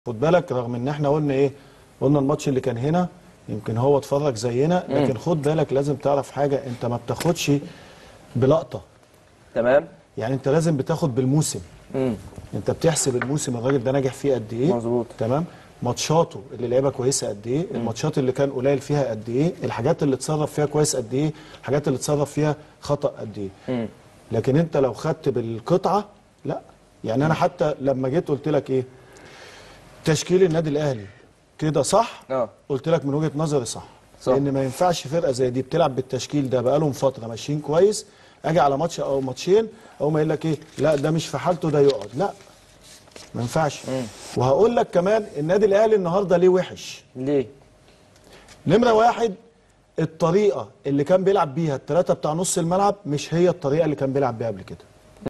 خد بالك رغم ان احنا قلنا ايه قلنا الماتش اللي كان هنا يمكن هو اتفرج زينا لكن خد بالك لازم تعرف حاجه انت ما بتاخدش بلقطه تمام يعني انت لازم بتاخد بالموسم امم انت بتحسب الموسم الراجل ده ناجح فيه قد ايه مظبوط. تمام ماتشاته اللي لعبها كويسه قد ايه الماتشات اللي كان قليل فيها قد ايه الحاجات اللي اتصرف فيها كويس قد ايه الحاجات اللي اتصرف فيها خطا قد ايه امم لكن انت لو خدت بالقطعه لا يعني انا حتى لما جيت قلت لك ايه تشكيل النادي الاهلي كده صح اه قلت لك من وجهه نظري صح صح. لان ما ينفعش فرقه زي دي بتلعب بالتشكيل ده بقالهم فتره ماشيين كويس اجي على ماتش او ماتشين او ما يقول لك ايه لا ده مش في حالته ده يقعد لا ما ينفعش وهقول لك كمان النادي الاهلي النهارده ليه وحش ليه نمره واحد الطريقه اللي كان بيلعب بيها الثلاثه بتاع نص الملعب مش هي الطريقه اللي كان بيلعب بيها قبل كده